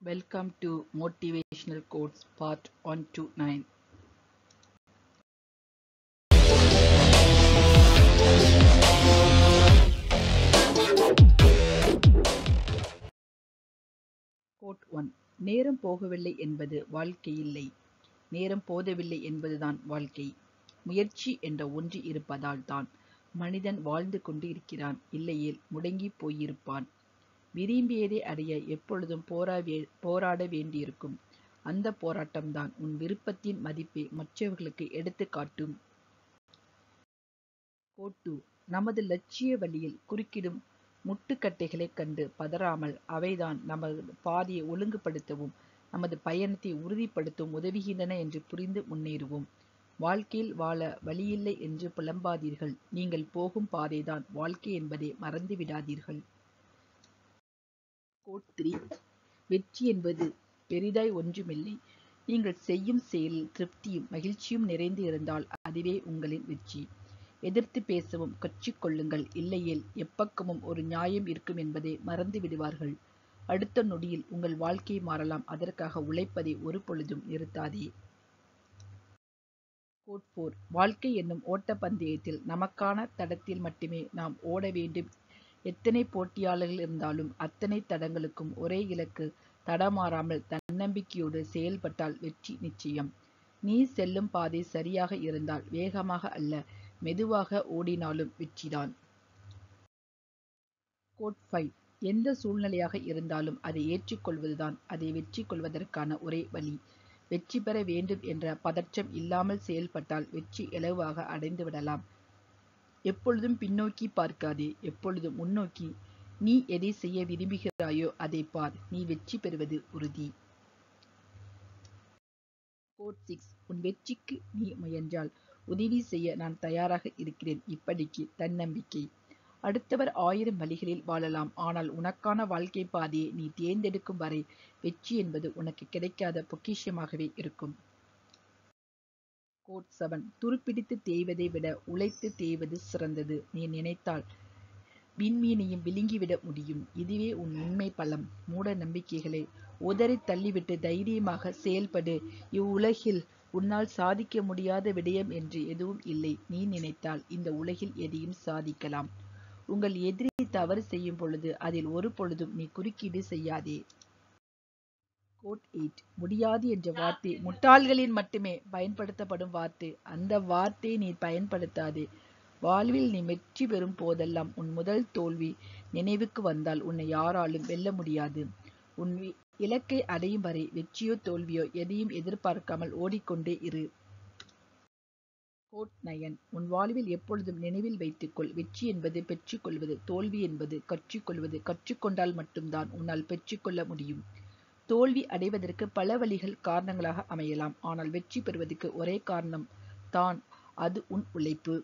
Welcome to Motivational Quotes Part 1 to 9. Code one நேரம் போகவில்லை என்பது வாழ்க்கையில்லை நேரம் போதவில்லை என்பதுதான் வாழ்க்கை முயற்சி என்ற ஒன்று இருப்பதால் தான் மனிதன் வாழ்ந்து கொண்டு இருக்கிறான் இல்லையேல் முடங்கி போயிருப்பான் விரும்பியதை அடைய எப்பொழுதும் போராவே போராட வேண்டியிருக்கும் அந்த போராட்டம்தான் உன் விருப்பத்தின் மதிப்பை மற்றவர்களுக்கு எடுத்து காட்டும் கோட்டு நமது லட்சிய வழியில் குறுக்கிடும் முட்டுக்கட்டைகளைக் கண்டு பதறாமல் அவைதான் நமது பாதையை ஒழுங்குபடுத்தவும் நமது பயணத்தை உறுதிப்படுத்தவும் உதவுகின்றன என்று புரிந்து முன்னேறுவோம் வாழ்க்கையில் வாழ வழியில்லை என்று புலம்பாதீர்கள் நீங்கள் போகும் பாதைதான் வாழ்க்கை என்பதை மறந்து விடாதீர்கள் கோட் த்ரீ வெற்றி என்பது பெரிதாய் ஒன்றுமில்லை நீங்கள் செய்யும் செயலில் திருப்தியும் மகிழ்ச்சியும் நிறைந்து இருந்தால் அதுவே உங்களின் வெற்றி எதிர்த்து பேசவும் கற்றுக்கொள்ளுங்கள் இல்லையேல் எப்பக்கமும் ஒரு நியாயம் இருக்கும் என்பதை மறந்து விடுவார்கள் அடுத்த நொடியில் உங்கள் வாழ்க்கை மாறலாம் அதற்காக உழைப்பதை ஒரு பொழுதும் நிறுத்தாதே கோட் போர் வாழ்க்கை என்னும் ஓட்டப்பந்தயத்தில் நமக்கான தடத்தில் மட்டுமே நாம் ஓட வேண்டும் எத்தனை போட்டியாளர்கள் இருந்தாலும் அத்தனை தடங்களுக்கும் ஒரே இலக்கு தடமாறாமல் தன்னம்பிக்கையோடு செயல்பட்டால் வெற்றி நிச்சயம் நீ செல்லும் பாதை சரியாக இருந்தால் வேகமாக அல்ல மெதுவாக ஓடினாலும் வெற்றிதான் கோட் ஃபைவ் எந்த சூழ்நிலையாக இருந்தாலும் அதை ஏற்றுக்கொள்வதுதான் அதை வெற்றி கொள்வதற்கான ஒரே வழி வெற்றி பெற வேண்டும் என்ற பதற்றம் இல்லாமல் செயல்பட்டால் வெற்றி இலவாக அடைந்து விடலாம் எப்பொழுதும் பின்னோக்கி பார்க்காதே எப்பொழுதும் முன்னோக்கி நீ எதை செய்ய விரும்புகிறாயோ அதை பார் நீ வெற்றி பெறுவது உறுதி கோட் சிக்ஸ் உன் வெற்றிக்கு நீ முயன்றால் உதவி செய்ய நான் தயாராக இருக்கிறேன் இப்படிக்கு தன்னம்பிக்கை அடுத்தவர் ஆயிரம் வழிகளில் வாழலாம் ஆனால் உனக்கான வாழ்க்கை பாதையை நீ தேர்ந்தெடுக்கும் வரை வெற்றி என்பது உனக்கு கிடைக்காத பொக்கிஷமாகவே இருக்கும் கோட் செவன் துருப்பிடித்து தேய்வதை விட உழைத்து தேய்வது சிறந்தது நீ நினைத்தால் விண்மீனையும் விழுங்கிவிட முடியும் இதுவே உன் உண்மை பலம் மூட நம்பிக்கைகளை உதறி தள்ளிவிட்டு தைரியமாக செயல்படு இவ்வுலகில் உன்னால் சாதிக்க முடியாத விடயம் என்று எதுவும் இல்லை நீ நினைத்தால் இந்த உலகில் எதையும் சாதிக்கலாம் உங்கள் எதிரி தவறு செய்யும் பொழுது அதில் ஒரு பொழுதும் நீ குறுக்கீடு செய்யாதே கோட் எயிட் முடியாது என்ற வார்த்தை முட்டாள்களின் மட்டுமே பயன்படுத்தப்படும் வார்த்தை அந்த வார்த்தையை நீ பயன்படுத்தாதே வாழ்வில் நீ வெற்றி பெறும் போதெல்லாம் உன் முதல் தோல்வி நினைவுக்கு வந்தால் உன்னை யாராலும் வெல்ல முடியாது உன் இலக்கை அடையும் வரை வெற்றியோ தோல்வியோ எதையும் எதிர்பார்க்காமல் ஓடிக்கொண்டே இரு கோட் நயன் உன் வாழ்வில் எப்பொழுதும் நினைவில் வைத்துக்கொள் வெற்றி என்பது பெற்றுக்கொள்வது தோல்வி என்பது கற்றுக்கொள்வது கற்றுக்கொண்டால் மட்டும்தான் உன்னால் பெற்றுக்கொள்ள முடியும் தோல்வி அடைவதற்கு பல வழிகள் காரணங்களாக அமையலாம் ஆனால் வெற்றி பெறுவதற்கு ஒரே காரணம் தான் அது உன் உழைப்பு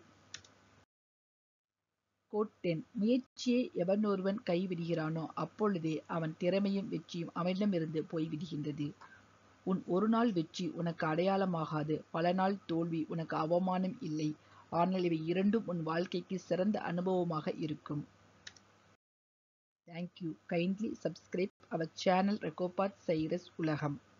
கோட் டென் முயற்சியை எவனொருவன் கைவிடுகிறானோ அப்பொழுதே அவன் திறமையும் வெற்றியும் அவனிடமிருந்து போய்விடுகின்றது உன் ஒரு நாள் வெற்றி உனக்கு அடையாளமாகாது பல நாள் தோல்வி உனக்கு அவமானம் இல்லை ஆனால் இவை இரண்டும் உன் வாழ்க்கைக்கு சிறந்த அனுபவமாக இருக்கும் thank you kindly subscribe our channel ரெக்கோபாட் சைரஸ் உலகம்